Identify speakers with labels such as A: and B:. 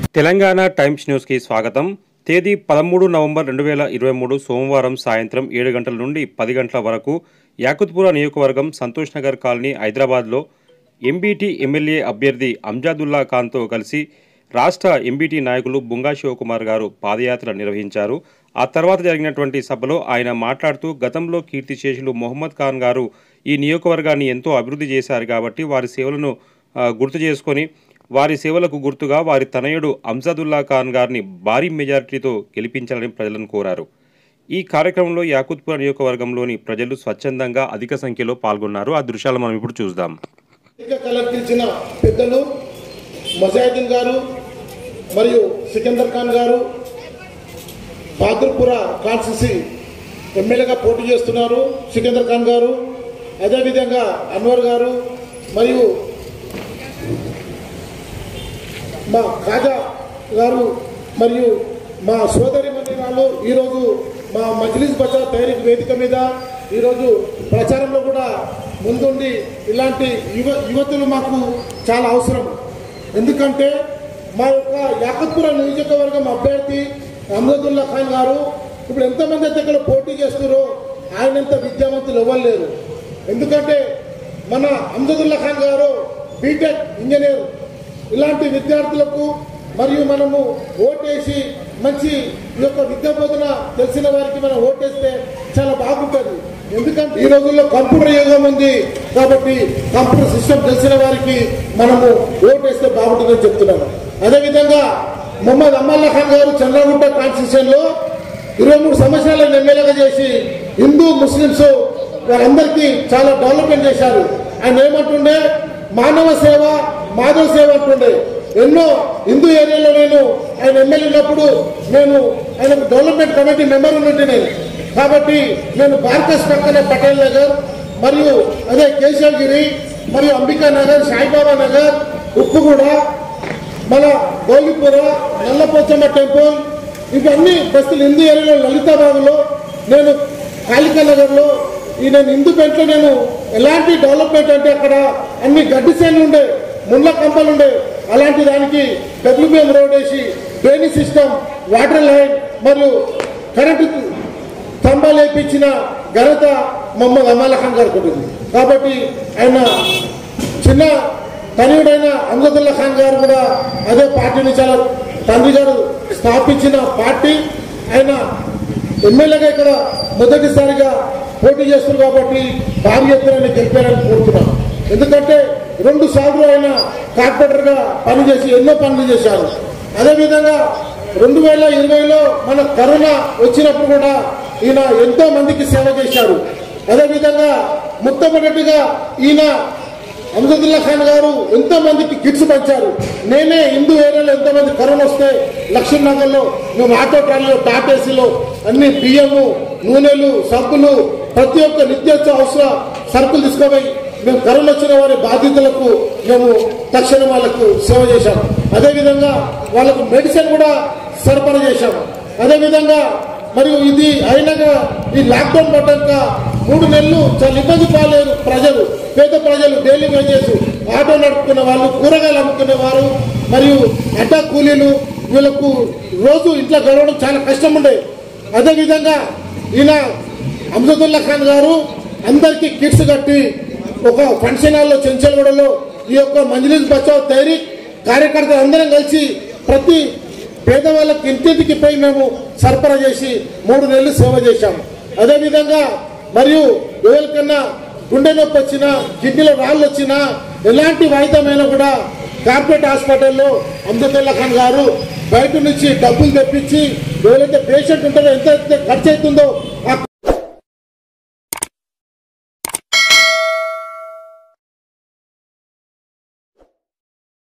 A: Telangana times న్యూస్కి స్వాగతం తేదీ పదమూడు నవంబర్ రెండు వేల ఇరవై మూడు సోమవారం సాయంత్రం ఏడు గంటల నుండి పది గంటల వరకు యాకుత్పుర నియోజకవర్గం సంతోష్ నగర్ కాలనీ హైదరాబాద్లో ఎంబీటీ ఎమ్మెల్యే అభ్యర్థి అంజాదుల్లా ఖాన్తో కలిసి రాష్ట్ర ఎంబీటీ నాయకులు బుంగా శివకుమార్ గారు పాదయాత్ర నిర్వహించారు ఆ తర్వాత జరిగినటువంటి సభలో ఆయన మాట్లాడుతూ గతంలో కీర్తిశేషులు మొహమ్మద్ ఖాన్ గారు ఈ నియోజకవర్గాన్ని ఎంతో అభివృద్ధి చేశారు కాబట్టి వారి సేవలను ఆ, గుర్తు చేసుకొని వారి సేవలకు గుర్తుగా వారి తనయుడు అంజాదుల్లా ఖాన్ గారిని భారీ మెజారిటీతో గెలిపించాలని ప్రజలను కోరారు ఈ కార్యక్రమంలో యాకుత్పుర నియోజకవర్గంలోని ప్రజలు స్వచ్ఛందంగా అధిక సంఖ్యలో పాల్గొన్నారు ఆ దృశ్యాలు మనం ఇప్పుడు చూద్దాం
B: ఎన్నిక కలర్కించిన పెద్దలు మజాహిద్దీన్ గారు మరియు సికందర్ ఖాన్ గారు బహదూర్పుర కాన్స్టిట్యూన్సీ ఎమ్మెల్యేగా పోటీ చేస్తున్నారు సికందర్ ఖాన్ గారు అదేవిధంగా అన్వర్ గారు మరియు మా ఖాజా గారు మరియు మా సోదరి మందిరాలు ఈరోజు మా మజ్లిస్ బచా తయారీకి వేదిక మీద ఈరోజు ప్రచారంలో కూడా ముందుండి ఇలాంటి యువ యువతులు మాకు చాలా అవసరం ఎందుకంటే మా యొక్క యాకత్పుర నియోజకవర్గం అభ్యర్థి అహ్మదుల్లా ఖాన్ గారు ఇప్పుడు ఎంతమంది అయితే ఇక్కడ పోటీ చేస్తున్నారో ఆయనంత విద్యావంతులు ఎవరు లేరు ఎందుకంటే మన అహ్మదుల్లా ఖాన్ గారు బీటెక్ ఇంజనీర్ ఇలాంటి విద్యార్థులకు మరియు మనము ఓటేసి మంచి ఈ యొక్క విద్యా బోధన తెలిసిన వారికి మనం ఓటేస్తే చాలా బాగుంటుంది ఎందుకంటే ఈ రోజుల్లో కంప్యూటర్ యుగం ఉంది కాబట్టి కంప్యూటర్ సిస్టమ్ తెలిసిన వారికి మనము ఓటేస్తే బాగుంటుందని చెప్తున్నాను అదేవిధంగా మొహమ్మద్ అమ్మల్లా ఖాన్ గారు చంద్రగుట్ట కాన్స్టిట్యూషన్ లో ఇరవై మూడు సంవత్సరాలను ఎమ్మెల్యేగా చేసి హిందూ ముస్లింస్ వారందరికీ చాలా డెవలప్మెంట్ చేశారు ఆయన ఏమంటుండే మానవ సేవ మాధవ సేవ అంటుండే ఎన్నో హిందూ ఏరియాలో నేను ఆయన ఎమ్మెల్యే ఉన్నప్పుడు నేను ఆయన డెవలప్మెంట్ కమిటీ మెంబర్ ఉన్నట్టు నేను కాబట్టి నేను భారతస్ పక్కన పటేల్ నగర్ మరియు అదే కేశవగిరి మరియు అంబికా నగర్ సాయిబాబా నగర్ ఉప్పుగూడ మన గౌలిపుర నల్లపోచమ్మ టెంపుల్ ఇవన్నీ బస్తులు హిందూ ఏరియాలో లలితాబాగులో నేను కాళికా నగర్లో ఈ నేను హిందూపేటలో నేను ఎలాంటి డెవలప్మెంట్ అంటే అక్కడ అన్ని గడ్డి సేన్లు ఉండే ముండ్ల కంపలు ఉండే అలాంటి దానికి డబ్ల్యూబీఎం రోడ్ వేసి డ్రైనేజ్ సిస్టమ్ వాటర్ లైన్ మరియు కరెంటు స్తంభాలు వేయించిన ఘనత మొహమ్మద్ అమాల ఖాన్ గారికి ఉంటుంది కాబట్టి ఆయన చిన్న తనయుడైన అమ్జదుల్లా ఖాన్ గారు కూడా అదే పార్టీని చాలా తండ్రి గారు స్థాపించిన పార్టీ ఆయన ఎమ్మెల్యేగా ఇక్కడ మొదటిసారిగా పోటీ చేస్తున్నారు కాబట్టి భారీ ఎత్తున ఆయన గెలిపారని కోరుతున్నాను ఎందుకంటే రెండు సార్లు ఆయన కార్పొరేటర్ గా పనిచేసి ఎన్నో పనులు చేశారు అదేవిధంగా రెండు వేల ఇరవైలో మన కరోనా వచ్చినప్పుడు కూడా ఈయన ఎంతో మందికి సేవ చేశారు అదేవిధంగా మొట్టమొదటిగా ఈయన అమదుల్లా ఖాన్ గారు ఎంతో మందికి కిట్స్ పంచారు నేనే హిందూ ఏరియాలో ఎంతో మంది కరోనా వస్తే లక్ష్మీ నగర్ లో మేము ఆటో ట్రాలీలో టాటేసీలో అన్ని బియ్యము నూనెలు సబ్బులు ప్రతి ఒక్క నిత్యావసర అవసర సరుకులు తీసుకుపోయి మేము కరోనా వచ్చిన వారి బాధితులకు మేము తక్షణం వాళ్ళకు సేవ చేశాం అదేవిధంగా వాళ్ళకు మెడిసిన్ కూడా సరఫరా చేశాం అదేవిధంగా మరియు ఇది అయినాక ఈ లాక్డౌన్ పడ్డాక మూడు నెలలు చాలా ఇబ్బంది పాలేదు ప్రజలు పేద ప్రజలు డైలీ వేజెస్ ఆటో నడుపుకునే వాళ్ళు కూరగాయలు అమ్ముకునే వారు మరియు అడ్డా కూలీలు వీళ్ళకు రోజు ఇంట్లో గడవడం చాలా కష్టం ఉండే అదేవిధంగా ఈయన అమ్జదుల్లా ఖాన్ గారు అందరికీ కిట్స్ కట్టి ఒక ఫంక్షన్ హాల్లో చెంచల్గూడలో ఈ యొక్క మంజలిస్ బచావ్ తయారీ కార్యకర్తలు అందరం కలిసి ప్రతి పేదవాళ్ళకి ఇంటింటికి పోయి మేము సరఫరా చేసి మూడు నెలలు సేవ చేశాము అదేవిధంగా మరియు ఎవరికన్నా గుండె నొప్పి వచ్చినా కిడ్నీలో రాళ్ళు వచ్చినా ఎలాంటి వాయిదమైనా కూడా కార్పొరేట్ హాస్పిటల్లో అమ్జదుల్లా ఖాన్ గారు బయట నుంచి డబ్బులు తెప్పించి ఎవరైతే పేషెంట్ ఉంటారో